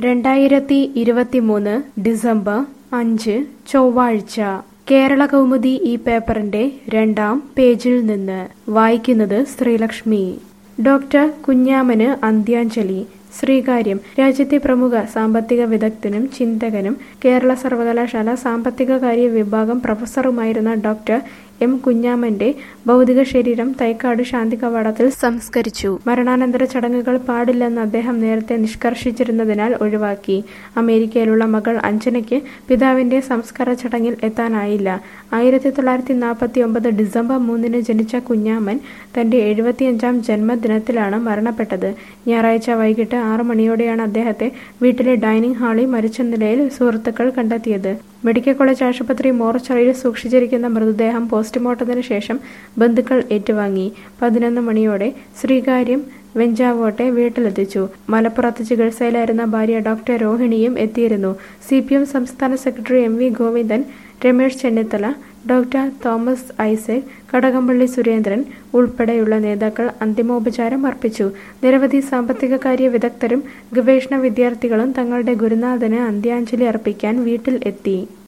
രണ്ടായിരത്തി ഇരുപത്തിമൂന്ന് ഡിസംബർ അഞ്ച് ചൊവ്വാഴ്ച കേരള കൗമുദി ഈ പേപ്പറിന്റെ രണ്ടാം പേജിൽ നിന്ന് വായിക്കുന്നത് ശ്രീലക്ഷ്മി ഡോക്ടർ കുഞ്ഞാമന് അന്ത്യാഞ്ജലി ശ്രീകാര്യം രാജ്യത്തെ പ്രമുഖ സാമ്പത്തിക വിദഗ്ധനും ചിന്തകനും കേരള സർവകലാശാല സാമ്പത്തിക കാര്യ വിഭാഗം പ്രൊഫസറുമായിരുന്ന ഡോക്ടർ എം കുഞ്ഞാമന്റെ ഭൗതിക ശരീരം തൈക്കാട് ശാന്തി കവാടത്തിൽ സംസ്കരിച്ചു മരണാനന്തര ചടങ്ങുകൾ പാടില്ലെന്ന് അദ്ദേഹം നേരത്തെ നിഷ്കർഷിച്ചിരുന്നതിനാൽ ഒഴിവാക്കി അമേരിക്കയിലുള്ള മകൾ അഞ്ജനയ്ക്ക് പിതാവിന്റെ സംസ്കാര ചടങ്ങിൽ എത്താനായില്ല ആയിരത്തി തൊള്ളായിരത്തി നാൽപ്പത്തി ഒമ്പത് ഡിസംബർ മൂന്നിന് ജനിച്ച കുഞ്ഞാമൻ തന്റെ എഴുപത്തിയഞ്ചാം ജന്മദിനത്തിലാണ് മരണപ്പെട്ടത് ഞായറാഴ്ച വൈകിട്ട് ആറു മണിയോടെയാണ് അദ്ദേഹത്തെ വീട്ടിലെ ഡൈനിങ് ഹാളിൽ മരിച്ച നിലയിൽ സുഹൃത്തുക്കൾ കണ്ടെത്തിയത് മെഡിക്കൽ കോളേജ് ആശുപത്രി മോർച്ചറിയിൽ സൂക്ഷിച്ചിരിക്കുന്ന മൃതദേഹം പോസ്റ്റ്മോർട്ടത്തിന് ശേഷം ബന്ധുക്കൾ ഏറ്റുവാങ്ങി പതിനൊന്ന് മണിയോടെ ശ്രീകാര്യം വെഞ്ചാവോട്ടെ വീട്ടിലെത്തിച്ചു മലപ്പുറത്ത് ചികിത്സയിലായിരുന്ന ഭാര്യ ഡോക്ടർ രോഹിണിയും എത്തിയിരുന്നു സി പി എം സംസ്ഥാന secretary M V Govindan Ramesh Chennithala doctor Thomas Isaac Kadakampally Surendran ഉൾപ്പെടെയുള്ള നേതാക്കൾ അന്തിമോപചാരം അർപ്പിച്ചു നിരവധി സാമ്പത്തിക കാര്യ വിദഗ്ധരും ഗവേഷണ വിദ്യാർത്ഥികളും തങ്ങളുടെ ഗുരുനാഥന് അന്ത്യാഞ്ജലി അർപ്പിക്കാൻ വീട്ടിൽ എത്തി